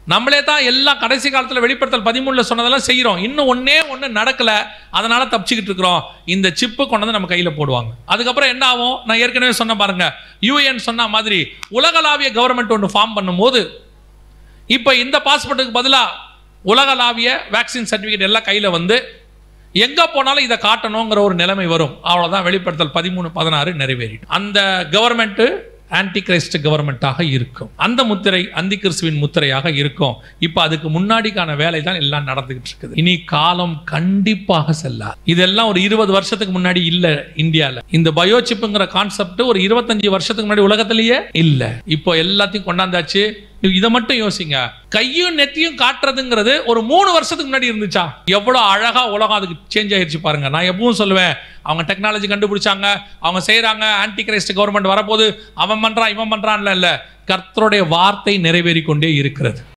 நம்மளே தான் எல்லாம் கடைசி காலத்தில் வெளிப்படுத்தல் பதிமூணுல சொன்னதெல்லாம் செய்கிறோம் இன்னும் ஒண்ணே ஒன்று நடக்கல அதனால தப்பிச்சுக்கிட்டு இருக்கிறோம் இந்த சிப்பு கொண்டு வந்து நம்ம கையில் போடுவாங்க அதுக்கப்புறம் என்ன ஆகும் நான் ஏற்கனவே சொன்ன பாருங்க யூஎன் சொன்ன மாதிரி உலகளாவிய கவர்மெண்ட் ஒன்று ஃபார்ம் பண்ணும்போது இப்போ இந்த பாஸ்போர்ட்டுக்கு பதிலாக உலகளாவிய வேக்சின் சர்டிஃபிகேட் எல்லாம் கையில் வந்து எங்கே போனாலும் இதை காட்டணுங்கிற ஒரு நிலைமை வரும் அவ்வளோதான் வெளிப்படுத்தல் பதிமூணு பதினாறு நிறைவேறிடும் அந்த கவர்மெண்ட்டு ஆன்டி கிரைஸ்ட் கவர்மெண்ட்டாக இருக்கும் அந்த முத்திரை அந்தி கிறிஸ்துவின் முத்திரையாக இருக்கும் இப்போ அதுக்கு முன்னாடிக்கான வேலை தான் எல்லாம் நடந்துகிட்டு இருக்குது இனி காலம் கண்டிப்பாக செல்லாது இதெல்லாம் ஒரு இருபது வருஷத்துக்கு முன்னாடி இல்ல இந்தியால இந்த பயோசிப்புங்கிற கான்செப்ட் ஒரு இருபத்தஞ்சு வருஷத்துக்கு முன்னாடி உலகத்திலேயே இல்ல இப்போ எல்லாத்தையும் கொண்டாந்தாச்சு இதை மட்டும் யோசிங்க கையும் நெத்தியும் காட்டுறதுங்கிறது ஒரு மூணு வருஷத்துக்கு முன்னாடி இருந்துச்சா எவ்வளவு அழகா உலகம் அதுக்கு சேஞ்ச் ஆயிடுச்சு பாருங்க நான் எப்பவும் சொல்லுவேன் அவங்க டெக்னாலஜி கண்டுபிடிச்சாங்க அவங்க செய்றாங்க ஆன்டி கிரைஸ்ட் கவர்மெண்ட் வரப்போது அவன் பண்றான் இவன் பண்றான்ல இல்ல கர்த்தருடைய வார்த்தை நிறைவேறி கொண்டே இருக்கிறது